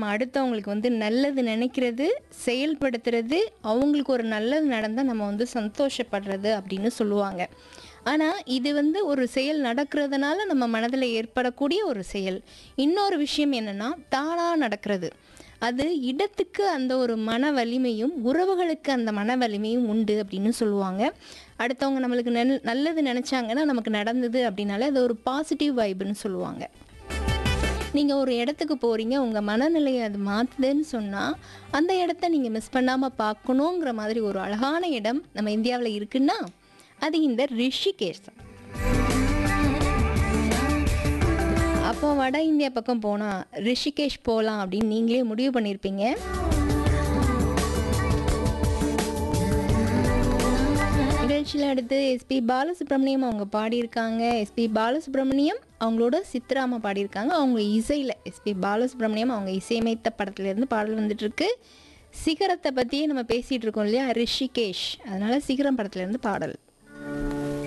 நம்ம அடுத்தவங்களுக்கு வந்து நல்லது நினைக்கிறது செயல்படுத்துறது அவங்களுக்கு ஒரு நல்லது நடந்தால் நம்ம வந்து சந்தோஷப்படுறது அப்படின்னு சொல்லுவாங்க ஆனால் இது வந்து ஒரு செயல் நடக்கிறதுனால நம்ம மனதில் ஏற்படக்கூடிய ஒரு செயல் இன்னொரு விஷயம் என்னென்னா தானாக நடக்கிறது அது இடத்துக்கு அந்த ஒரு மன வலிமையும் உறவுகளுக்கு அந்த மன வலிமையும் உண்டு அப்படின்னு சொல்லுவாங்க அடுத்தவங்க நம்மளுக்கு நல் நல்லது நினச்சாங்கன்னா நமக்கு நடந்தது அப்படின்னாலே அது ஒரு பாசிட்டிவ் வைப்புன்னு சொல்லுவாங்க நீங்கள் ஒரு இடத்துக்கு போகிறீங்க உங்கள் மனநிலையை அது மாற்றுதுன்னு சொன்னால் அந்த இடத்த நீங்கள் மிஸ் பண்ணாமல் பார்க்கணுங்கிற மாதிரி ஒரு அழகான இடம் நம்ம இந்தியாவில் இருக்குன்னா அது இந்த ரிஷிகேஷ் தான் அப்போ வட இந்தியா பக்கம் போனால் ரிஷிகேஷ் போகலாம் அப்படின்னு நீங்களே முடிவு பண்ணியிருப்பீங்க நிகழ்ச்சியில் அடுத்து எஸ்பி பாலசுப்ரமணியம் அவங்க பாடியிருக்காங்க எஸ்பி பாலசுப்ரமணியம் அவங்களோட சித்ராமா பாடியிருக்காங்க அவங்க இசையில் எஸ்பி பாலசுப்ரமணியம் அவங்க இசையமைத்த படத்துலேருந்து பாடல் வந்துட்டு இருக்கு சிகரத்தை பற்றியே நம்ம பேசிகிட்டு இருக்கோம் இல்லையா ரிஷிகேஷ் அதனால சிகரம் படத்துலேருந்து பாடல்